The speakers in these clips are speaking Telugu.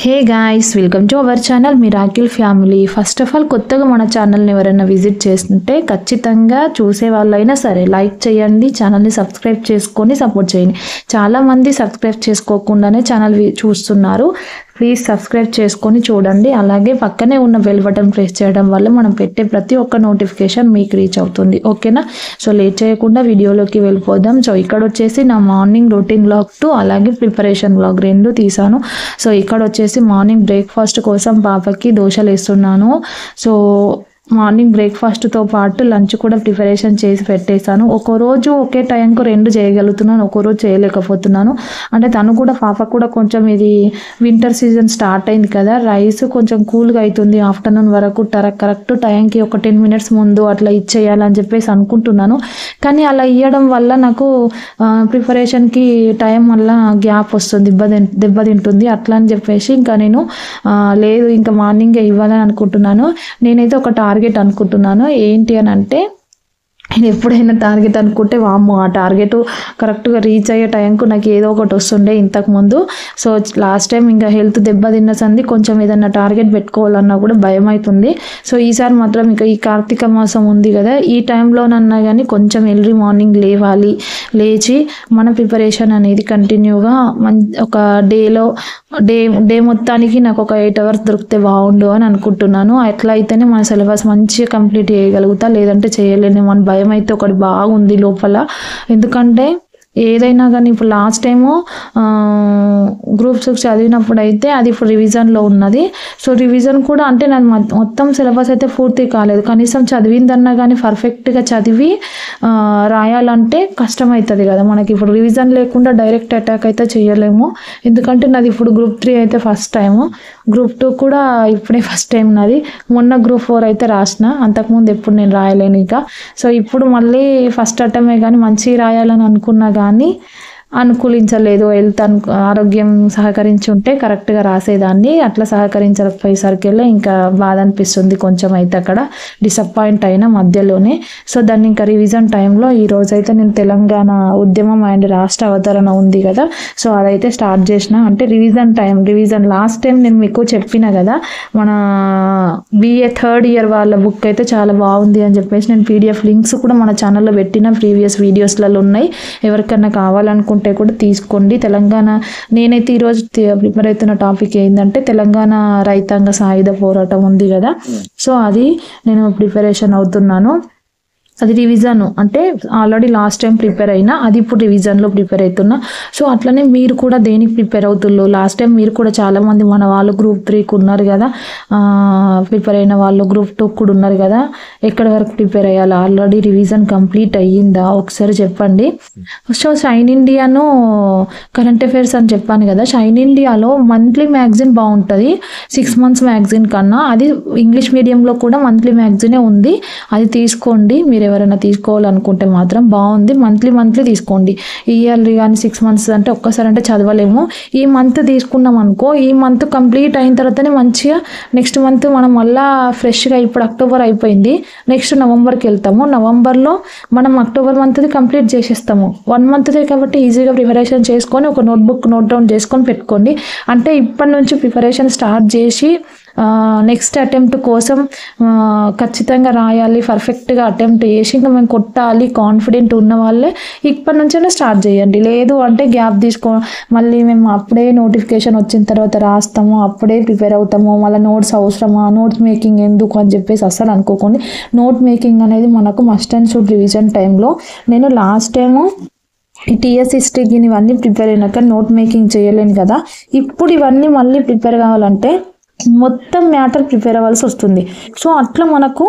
hey guys welcome to our channel miracle family first of all కొత్తగా మన ఛానల్ని ఎవరైనా విజిట్ చేస్తుంటే ఖచ్చితంగా చూసే వాళ్ళైనా సరే లైక్ చేయండి ఛానల్ని సబ్స్క్రైబ్ చేసుకొని సపోర్ట్ చేయండి చాలామంది సబ్స్క్రైబ్ చేసుకోకుండానే ఛానల్ వి- చూస్తున్నారు ప్లీజ్ సబ్స్క్రైబ్ చేసుకొని చూడండి అలాగే పక్కనే ఉన్న బెల్ బటన్ ప్రెస్ చేయడం వల్ల మనం పెట్టే ప్రతి ఒక్క నోటిఫికేషన్ మీకు రీచ్ అవుతుంది ఓకేనా సో లేట్ చేయకుండా వీడియోలోకి వెళ్ళిపోదాం సో ఇక్కడ వచ్చేసి నా మార్నింగ్ రొటీన్ బ్లాగ్ టు అలాగే ప్రిపరేషన్ బ్లాగ్ రెండు తీసాను సో ఇక్కడ వచ్చేసి మార్నింగ్ బ్రేక్ఫాస్ట్ కోసం పాపకి దోశలు వేస్తున్నాను సో మార్నింగ్ బ్రేక్ఫాస్ట్తో పాటు లంచ్ కూడా ప్రిపరేషన్ చేసి పెట్టేశాను ఒక రోజు ఒకే టైంకు రెండు చేయగలుగుతున్నాను ఒక రోజు చేయలేకపోతున్నాను అంటే తను కూడా పాప కూడా కొంచెం ఇది వింటర్ సీజన్ స్టార్ట్ అయింది కదా రైస్ కొంచెం కూల్గా అవుతుంది ఆఫ్టర్నూన్ వరకు టర్- కరెక్ట్ టైంకి ఒక టెన్ మినిట్స్ ముందు అట్లా ఇచ్చేయాలని చెప్పేసి అనుకుంటున్నాను కానీ అలా ఇవ్వడం వల్ల నాకు ప్రిపరేషన్కి టైం వల్ల గ్యాప్ వస్తుంది దెబ్బ తిన్- దెబ్బ తింటుంది అట్లా అని చెప్పేసి ఇంకా నేను ఆ, లేదు ఇంకా మార్నింగే ఇవ్వాలని అనుకుంటున్నాను నేనైతే ఒక టార్గెట్ అనుకుంటున్నాను ఏంటి అని అంటే నేను ఎప్పుడైనా టార్గెట్ అనుకుంటే వామ్మో ఆ టార్గెట్ కరెక్ట్గా రీచ్ అయ్యే టైంకు నాకు ఏదో ఒకటి వస్తుండే ఇంతకుముందు సో లాస్ట్ టైం ఇంకా హెల్త్ దెబ్బతిన్న సంది కొంచెం ఏదన్నా టార్గెట్ పెట్టుకోవాలన్నా కూడా భయం అవుతుంది సో ఈసారి మాత్రం ఇంకా ఈ కార్తీక మాసం ఉంది కదా ఈ టైంలోనన్నా కానీ కొంచెం ఎర్లీ మార్నింగ్ లేవాలి లేచి మన ప్రిపరేషన్ అనేది కంటిన్యూగా మం ఒక డేలో డే డే మొత్తానికి నాకు ఒక ఎయిట్ అవర్స్ దొరికితే బాగుండు అని అనుకుంటున్నాను అట్లా అయితేనే మన సిలబస్ మంచిగా కంప్లీట్ చేయగలుగుతా లేదంటే చేయలేనేమో అని భయం అయితే ఒకటి బాగుంది లోపల ఎందుకంటే ఏదైనా కానీ ఇప్పుడు లాస్ట్ టైము గ్రూప్స్ చదివినప్పుడు అయితే అది ఇప్పుడు రివిజన్లో ఉన్నది సో రివిజన్ కూడా అంటే నాకు మొ- మొత్తం సిలబస్ అయితే పూర్తి కాలేదు కనీసం చదివిందన్నా కానీ పర్ఫెక్ట్గా చదివి ఆ, రాయాలంటే కష్టమవుతుంది కదా మనకి ఇప్పుడు రివిజన్ లేకుండా డైరెక్ట్ అటాక్ అయితే చేయలేము ఎందుకంటే నాది ఇప్పుడు గ్రూప్ త్రీ అయితే ఫస్ట్ టైము గ్రూప్ టూ కూడా ఇప్పుడే ఫస్ట్ టైం నాది మొన్న గ్రూప్ ఫోర్ అయితే రాసిన అంతకుముందు ఎప్పుడు నేను రాయలేను ఇక సో ఇప్పుడు మళ్ళీ ఫస్ట్ అటమే కానీ మంచిగా రాయాలని అనుకున్నా కానీ అనుకూలించలేదు హెల్త్ అను ఆరోగ్యం సహకరించి ఉంటే కరెక్ట్గా రాసేదాన్ని అట్లా సహకరించకపోయేసరికెళ్ళే ఇంకా బాధ అనిపిస్తుంది కొంచెం అయితే అక్కడ డిసప్పాయింట్ అయిన మధ్యలోనే సో దాన్ని ఇంకా రివిజన్ టైంలో ఈ రోజైతే నేను తెలంగాణ ఉద్యమం అండ్ రాష్ట్ర అవతరణ ఉంది కదా సో అదైతే స్టార్ట్ చేసిన అంటే revision time revision last time నేను మీకు చెప్పిన కదా మన బిఏ థర్డ్ ఇయర్ వాళ్ళ బుక్ అయితే చాలా బాగుంది అని చెప్పేసి నేను పీడిఎఫ్ లింక్స్ కూడా మన ఛానల్లో పెట్టిన ప్రీవియస్ వీడియోస్లలో ఉన్నాయి ఎవరికన్నా కావాలనుకుంటే కూడా తీసుకోండి తెలంగాణ నేనైతే ఈరోజు ప్రిపేర్ అవుతున్న టాపిక్ ఏంటంటే తెలంగాణ రైతాంగ సాయుధ పోరాటం ఉంది కదా సో అది నేను ప్రిపరేషన్ అవుతున్నాను అది రివిజన్ అంటే ఆల్రెడీ లాస్ట్ టైం ప్రిపేర్ అయినా అది ఇప్పుడు రివిజన్లో ప్రిపేర్ అవుతున్నా సో అట్లనే మీరు కూడా దేనికి ప్రిపేర్ అవుతున్నారు లాస్ట్ టైం మీరు కూడా చాలామంది మన వాళ్ళు గ్రూప్ త్రీకి ఉన్నారు కదా ప్రిపేర్ అయిన వాళ్ళు గ్రూప్ టూ కూడా ఉన్నారు కదా ఎక్కడి వరకు ప్రిపేర్ అయ్యాలి ఆల్రెడీ రివిజన్ కంప్లీట్ అయ్యిందా ఒకసారి చెప్పండి సో షైన్ ఇండియాను కరెంట్ అఫైర్స్ అని చెప్పాను కదా షైన్ ఇండియాలో మంత్లీ మ్యాగజైన్ బాగుంటుంది సిక్స్ మంత్స్ మ్యాగజైన్ కన్నా అది ఇంగ్లీష్ మీడియంలో కూడా మంత్లీ మ్యాగజైనే ఉంది అది తీసుకోండి మీరు ఎవరైనా తీసుకోవాలనుకుంటే మాత్రం బాగుంది మంత్లీ మంత్లీ తీసుకోండి ఇయర్లీ కానీ సిక్స్ మంత్స్ అంటే ఒక్కసారి అంటే చదవలేము ఈ మంత్ తీసుకున్నాం అనుకో ఈ మంత్ కంప్లీట్ అయిన తర్వాతనే మంచిగా నెక్స్ట్ మంత్ మనం మళ్ళా ఫ్రెష్గా ఇప్పుడు అక్టోబర్ అయిపోయింది నెక్స్ట్ నవంబర్కి వెళ్తాము నవంబర్లో మనం అక్టోబర్ మంత్ది కంప్లీట్ చేసేస్తాము వన్ మంత్దే కాబట్టి ఈజీగా ప్రిపరేషన్ చేసుకొని ఒక నోట్బుక్ నోట్ డౌన్ చేసుకొని పెట్టుకోండి అంటే ఇప్పటి నుంచి ప్రిపరేషన్ స్టార్ట్ చేసి నెక్స్ట్ అటెంప్ట్ కోసం ఆ, ఖచ్చితంగా రాయాలి పర్ఫెక్ట్గా అటెంప్ట్ చేసి ఇంకా మేము కొట్టాలి కాన్ఫిడెంట్ ఉన్న వాళ్ళే ఇప్పటి నుంచే స్టార్ట్ చేయండి లేదు అంటే గ్యాప్ తీసుకో మళ్ళీ మేము అప్పుడే నోటిఫికేషన్ వచ్చిన తర్వాత రాస్తాము అప్పుడే ప్రిపేర్ అవుతాము మళ్ళీ నోట్స్ అవసరమా నోట్ మేకింగ్ ఎందుకు అని చెప్పేసి అస్సలు అనుకోకండి నోట్ మేకింగ్ అనేది మనకు మస్ట్ అండ్ షుడ్ రివిజన్ టైంలో నేను లాస్ట్ టైము ఈ టీఎస్ హిస్టరీకి ఇవన్నీ ప్రిపేర్ అయినాక నోట్ మేకింగ్ చేయలేను కదా ఇప్పుడు ఇవన్నీ మళ్ళీ ప్రిపేర్ కావాలంటే మొత్తం మ్యాటర్ ప్రిపేర్ అవ్వాల్సి వస్తుంది సో అట్లా మనకు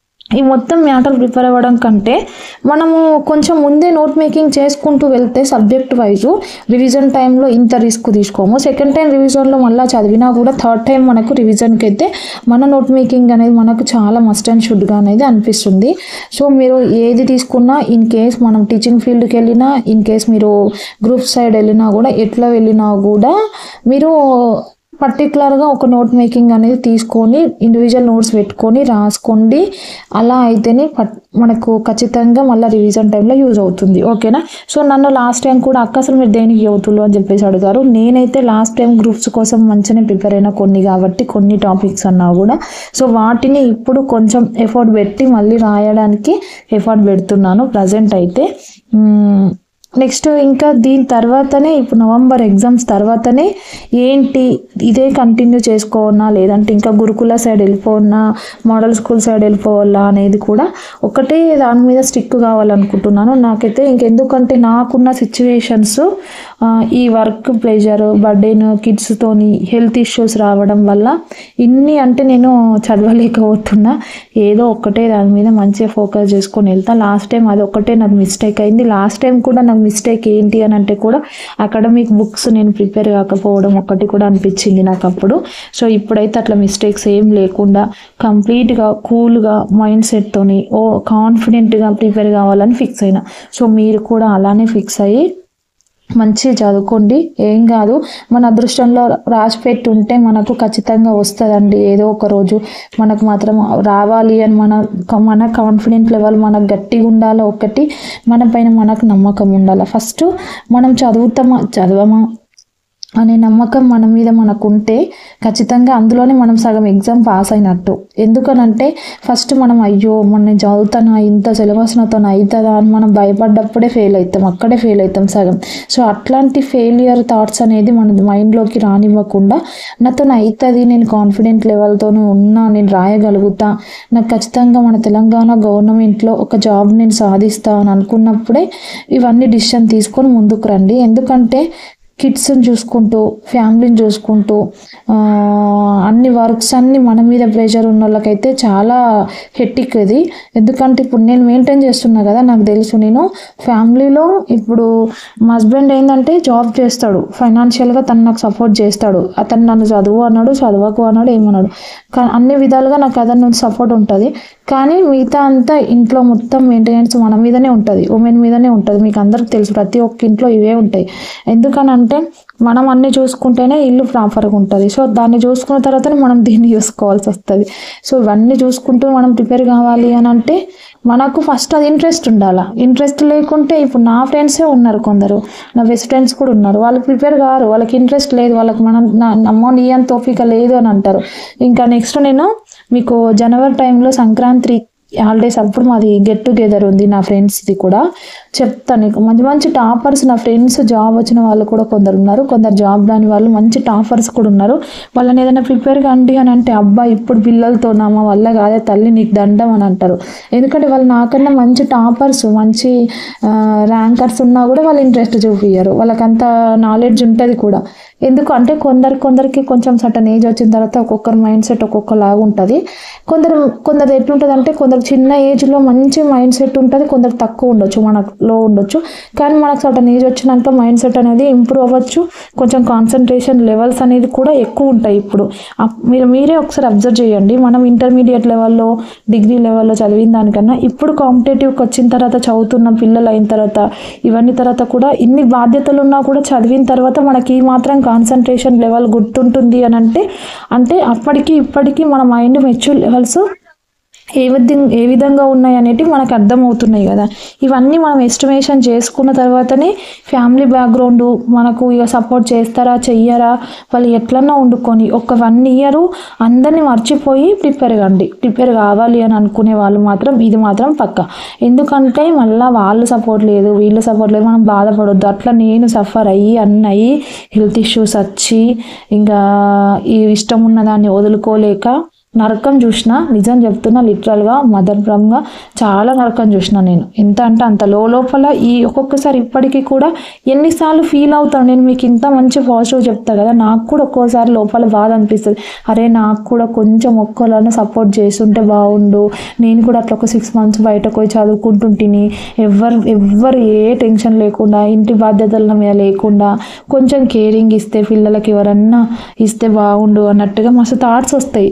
ఈ మొత్తం మ్యాటర్ ప్రిపేర్ అవ్వడం కంటే మనము కొంచెం ముందే నోట్ మేకింగ్ చేసుకుంటూ వెళ్తే సబ్జెక్ట్ వైజు రివిజన్ టైంలో ఇంత రిస్క్ తీసుకోము సెకండ్ టైం రివిజన్లో మళ్ళీ చదివినా కూడా థర్డ్ టైం మనకు రివిజన్కి అయితే మన నోట్ మేకింగ్ అనేది మనకు చాలా మస్ట్ అండ్ షుడ్గా అనేది అనిపిస్తుంది సో మీరు ఏది తీసుకున్నా ఇన్ కేస్ మనం టీచింగ్ ఫీల్డ్కి వెళ్ళినా ఇన్ కేస్ మీరు గ్రూప్ సైడ్ వెళ్ళినా కూడా ఎట్లా వెళ్ళినా కూడా మీరు పర్టికులర్గా ఒక నోట్ మేకింగ్ అనేది తీసుకొని ఇండివిజువల్ నోట్స్ పెట్టుకొని రాసుకోండి అలా అయితేనే పట్- మనకు ఖచ్చితంగా మళ్ళీ రివిజన్ టైంలో యూజ్ అవుతుంది ఓకేనా సో నన్ను లాస్ట్ టైం కూడా అక్క అసలు మీరు దేనికి చదువుతులు అని చెప్పేసి అడిగారు నేనైతే లాస్ట్ టైం గ్రూప్స్ కోసం మంచిగానే ప్రిపేర్ అయిన కొన్ని కాబట్టి కొన్ని టాపిక్స్ అన్నా కూడా సో వాటిని ఇప్పుడు కొంచెం ఎఫర్ట్ పెట్టి మళ్ళీ రాయడానికి ఎఫర్ట్ పెడుతున్నాను ప్రజెంట్ అయితే మ్మ్, నెక్స్ట్ ఇంకా దీని తర్వాతనే ఇప్పుడు నవంబర్ ఎగ్జామ్స్ తర్వాతనే ఏంటి ఇదే కంటిన్యూ చేసుకోవాలా లేదంటే ఇంకా గురుకుల సైడ్ వెళ్ళిపోవన్నా మోడల్ స్కూల్ సైడ్ వెళ్ళిపోవాలా అనేది కూడా ఒకటే దాని మీద స్టిక్ కావాలనుకుంటున్నాను నాకైతే ఇంకెందుకంటే నాకున్న సిచ్యువేషన్స్ ఈ వర్క్ ప్రెషర్ బర్త్డేను కిడ్స్తోని హెల్త్ ఇష్యూస్ రావడం వల్ల ఇన్ని అంటే నేను చదవలేకపోతున్నా ఏదో ఒక్కటే దాని మీద మంచిగా ఫోకస్ చేసుకొని వెళ్తా లాస్ట్ టైం అది ఒక్కటే నాకు మిస్టేక్ అయింది లాస్ట్ టైం కూడా నాకు మిస్టేక్ ఏంటి అని అంటే కూడా అకాడమిక్ బుక్స్ నేను ప్రిపేర్ కాకపోవడం ఒక్కటి కూడా అనిపించింది నాకు అప్పుడు సో ఇప్పుడైతే అట్లా మిస్టేక్స్ ఏం లేకుండా కంప్లీట్గా కూల్గా మైండ్ సెట్తోని ఓ కాన్ఫిడెంట్గా ప్రిపేర్ కావాలని ఫిక్స్ అయినా సో మీరు కూడా అలానే ఫిక్స్ అయ్యి మంచిగా చదువుకోండి ఏం కాదు మన అదృష్టంలో రాసి పెట్టి ఉంటే మనకు ఖచ్చితంగా వస్తుందండి ఏదో ఒక రోజు మనకు మాత్రం రావాలి అని మన మన కాన్ఫిడెంట్ లెవెల్ మనకు గట్టిగా ఉండాలి ఒకటి మన పైన మనకు నమ్మకం ఉండాలి ఫస్ట్ మనం చదువుతామా చదవమా అనే నమ్మకం మన మీద మనకు ఉంటే ఖచ్చితంగా అందులోనే మనం సగం ఎగ్జామ్ పాస్ అయినట్టు ఎందుకనంటే ఫస్ట్ మనం అయ్యో మన చదువుతానా ఇంత సిలబస్ నాతో అవుతుందా అని మనం భయపడ్డప్పుడే ఫెయిల్ అవుతాం అక్కడే ఫెయిల్ అవుతాం సగం సో అట్లాంటి ఫెయిలియర్ థాట్స్ అనేది మన మైండ్లోకి రానివ్వకుండా నాతో అవుతుంది నేను కాన్ఫిడెంట్ లెవెల్తోనే ఉన్నా నేను రాయగలుగుతా నాకు ఖచ్చితంగా మన తెలంగాణ గవర్నమెంట్లో ఒక జాబ్ నేను సాధిస్తా అని అనుకున్నప్పుడే ఇవన్నీ డిసిషన్ తీసుకొని ముందుకు రండి ఎందుకంటే కిడ్స్ని చూసుకుంటూ ఫ్యామిలీని చూసుకుంటూ ఆ, అన్ని వర్క్స్ అన్ని మన మీద ప్రెషర్ ఉన్న వాళ్ళకైతే చాలా హెట్టిక్ ఇది ఎందుకంటే ఇప్పుడు నేను మెయింటైన్ చేస్తున్నా కదా నాకు తెలుసు నేను ఫ్యామిలీలో ఇప్పుడు మా హస్బెండ్ ఏంటంటే జాబ్ చేస్తాడు ఫైనాన్షియల్గా తను నాకు సపోర్ట్ చేస్తాడు అతను నన్ను చదువు అన్నాడు చదవకు అన్నాడు ఏమన్నాడు కానీ అన్ని విధాలుగా నాకు అతని నుంచి సపోర్ట్ ఉంటుంది కానీ మిగతా అంతా ఇంట్లో మొత్తం మెయింటెనెన్స్ మన మీదనే ఉంటుంది ఉమెన్ మీదనే ఉంటుంది మీకు అందరికి తెలుసు ప్రతి ఒక్క ఇంట్లో ఇవే ఉంటాయి ఎందుకనంటే మనం అన్ని చూసుకుంటేనే ఇల్లు ప్రాపర్గా ఉంటుంది సో దాన్ని చూసుకున్న తర్వాతనే మనం దీన్ని చూసుకోవాల్సి వస్తుంది సో ఇవన్నీ చూసుకుంటూ మనం ప్రిపేర్ కావాలి అని అంటే మనకు ఫస్ట్ అది ఇంట్రెస్ట్ ఉండాలా ఇంట్రెస్ట్ లేకుంటే ఇప్పుడు నా ఫ్రెండ్సే ఉన్నారు కొందరు నా బెస్ట్ ఫ్రెండ్స్ కూడా ఉన్నారు వాళ్ళు ప్రిపేర్ కారు వాళ్ళకి ఇంట్రెస్ట్ లేదు వాళ్ళకి మనం నా అమ్మో నీ అంత ఓపిక లేదు అని అంటారు ఇంకా నెక్స్ట్ నేను మీకు జనవరి టైంలో సంక్రాంతి హాలిడేస్ అప్పుడు మాది గెట్ టుగెదర్ ఉంది నా ఫ్రెండ్స్ది కూడా చెప్తాను నీకు మంచి మంచి టాపర్స్ నా ఫ్రెండ్స్ జాబ్ వచ్చిన వాళ్ళు కూడా కొందరు ఉన్నారు కొందరు జాబ్ రాని వాళ్ళు మంచి టాపర్స్ కూడా ఉన్నారు వాళ్ళని ఏదైనా ప్రిపేర్ కండి అని అంటే అబ్బా ఇప్పుడు పిల్లలతో నా మా వల్ల కాదే తల్లి నీకు దండం అని అంటారు ఎందుకంటే వాళ్ళు నాకన్నా మంచి టాపర్స్ మంచి ర్యాంకర్స్ ఉన్నా కూడా వాళ్ళు ఇంట్రెస్ట్ చూపించారు వాళ్ళకంత నాలెడ్జ్ ఉంటుంది కూడా ఎందుకు అంటే కొందరు కొందరికి కొంచెం సటన్ ఏజ్ వచ్చిన తర్వాత ఒక్కొక్కరి మైండ్ సెట్ ఒక్కొక్కలాగా ఉంటుంది కొందరు కొందరు ఎట్లుంటుంది అంటే కొందరు చిన్న ఏజ్లో మంచి మైండ్ సెట్ ఉంటుంది కొందరు తక్కువ ఉండొచ్చు మనలో ఉండొచ్చు కానీ మనకు సటన్ ఏజ్ వచ్చినాక మైండ్ సెట్ అనేది ఇంప్రూవ్ అవ్వచ్చు కొంచెం కాన్సన్ట్రేషన్ లెవెల్స్ అనేది కూడా ఎక్కువ ఉంటాయి ఇప్పుడు అప్- మీరు మీరే ఒకసారి అబ్జర్వ్ చేయండి మనం ఇంటర్మీడియట్ లెవెల్లో డిగ్రీ లెవెల్లో చదివిన దానికన్నా ఇప్పుడు కాంపిటేటివ్కి వచ్చిన తర్వాత చదువుతున్న పిల్లలు అయిన తర్వాత ఇవన్నీ తర్వాత కూడా ఇన్ని బాధ్యతలు ఉన్నా కూడా చదివిన తర్వాత మనకి ఈ మాత్రం కాన్సన్ట్రేషన్ లెవెల్ గుర్తుంటుంది అని అంటే అంటే అప్పటికి ఇప్పటికీ మన మైండ్ మెచ్యూర్ లెవెల్స్ ఏ విధంగా ఏ విధంగా ఉన్నాయి అనేటివి మనకు అర్థమవుతున్నాయి కదా ఇవన్నీ మనం ఎస్టిమేషన్ చేసుకున్న తర్వాతనే ఫ్యామిలీ బ్యాక్గ్రౌండ్ మనకు ఇక సపోర్ట్ చేస్తారా చెయ్యరా వాళ్ళు ఎట్లన్నా వండుకొని ఒక వన్ ఇయర్ అందరినీ మర్చిపోయి ప్రిపేర్ కండి ప్రిపేర్ కావాలి అని అనుకునే వాళ్ళు మాత్రం ఇది మాత్రం పక్క ఎందుకంటే మళ్ళీ వాళ్ళు సపోర్ట్ లేదు వీళ్ళు సపోర్ట్ లేదు మనం బాధపడొద్దు అట్లా నేను సఫర్ అయ్యి అన్నీ అయ్యి హెల్త్ ఇష్యూస్ వచ్చి ఇంకా ఈ ఇష్టం ఉన్న దాన్ని వదులుకోలేక నరకం చూసిన నిజం చెప్తున్నా లిటరల్గా మదర్ బ్రహ్మగా చాలా నరకం చూసిన నేను ఎంత అంటే అంత లో లోపల ఈ ఒక్కొక్కసారి ఇప్పటికీ కూడా ఎన్నిసార్లు ఫీల్ అవుతాను నేను మీకు ఇంత మంచి పాజిటివ్ చెప్తా కదా నాకు కూడా ఒక్కోసారి లోపల బాధ అనిపిస్తుంది అరే నాకు కూడా కొంచెం ఒక్కళ్ళని సపోర్ట్ చేస్తుంటే బాగుండు నేను కూడా అట్లా ఒక సిక్స్ మంత్స్ బయటకు పోయి చదువుకుంటుంటిని ఎవరు ఎవ్వరు ఏ టెన్షన్ లేకుండా ఇంటి బాధ్యతల మీద లేకుండా కొంచెం కేరింగ్ ఇస్తే పిల్లలకి ఎవరన్నా ఇస్తే బాగుండు అన్నట్టుగా మస్తు థాట్స్ వస్తాయి కానీ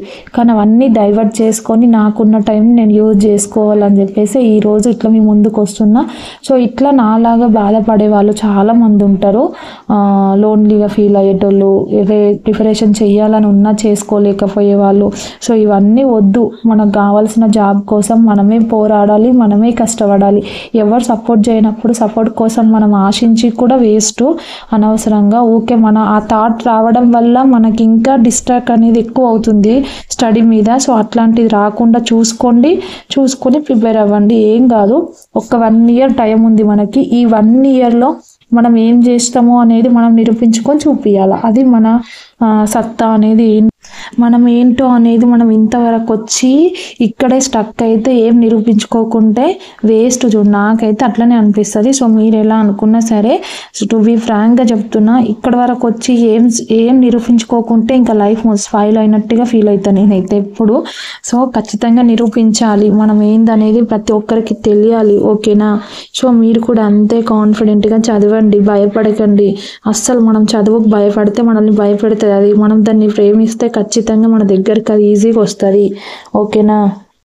కానీ అవన్నీ డైవర్ట్ చేసుకొని నాకున్న టైం నేను యూజ్ చేసుకోవాలని చెప్పేసి ఈ రోజు ఇట్లా మీ ముందుకు వస్తున్నా సో ఇట్లా నాలాగా బాధపడే వాళ్ళు చాలా మంది ఉంటారు లోన్లీగా ఫీల్ అయ్యేటోళ్ళు ఏదే ప్రిపరేషన్ చేయాలని ఉన్నా చేసుకోలేకపోయే వాళ్ళు సో ఇవన్నీ వద్దు మనకు కావాల్సిన జాబ్ కోసం మనమే పోరాడాలి మనమే కష్టపడాలి ఎవరు సపోర్ట్ చేయనప్పుడు సపోర్ట్ కోసం మనం ఆశించి కూడా వేస్ట్ అనవసరంగా ఊకే మన ఆ థాట్ రావడం వల్ల మనకి ఇంకా డిస్ట్రాక్ట్ అనేది ఎక్కువ అవుతుంది స్టడీ మీద సో అట్లాంటిది రాకుండా చూసుకోండి చూసుకొని ప్రిపేర్ అవ్వండి ఏం కాదు ఒక వన్ ఇయర్ టైం ఉంది మనకి ఈ వన్ ఇయర్లో మనం ఏం చేస్తామో అనేది మనం నిరూపించుకొని చూపించాలి అది మన ఆ, సత్తా అనేది ఏం- మనం ఏంటో అనేది మనం ఇంతవరకు వచ్చి ఇక్కడే స్టక్ అయితే ఏం నిరూపించుకోకుంటే వేస్ట్ చూడు నాకైతే అట్లనే అనిపిస్తుంది సో మీరు ఎలా అనుకున్నా సరే టు బీ ఫ్రాంక్గా చెప్తున్నా ఇక్కడ వరకు వచ్చి ఏం ఏం నిరూపించుకోకుంటే ఇంకా లైఫ్ స్పాయిల్ అయినట్టుగా ఫీల్ అవుతాను నేనైతే ఎప్పుడు సో ఖచ్చితంగా నిరూపించాలి మనం ఏందనేది ప్రతి ఒక్కరికి తెలియాలి ఓకేనా సో మీరు కూడా అంతే కాన్ఫిడెంట్గా చదవండి భయపడకండి అస్సలు మనం చదువుకు భయపడితే మనల్ని భయపెడుతుంది అది మనం దాన్ని ప్రేమిస్తే ఖచ్చితంగా మన దగ్గరికి అది ఈజీగా వస్తుంది ఓకేనా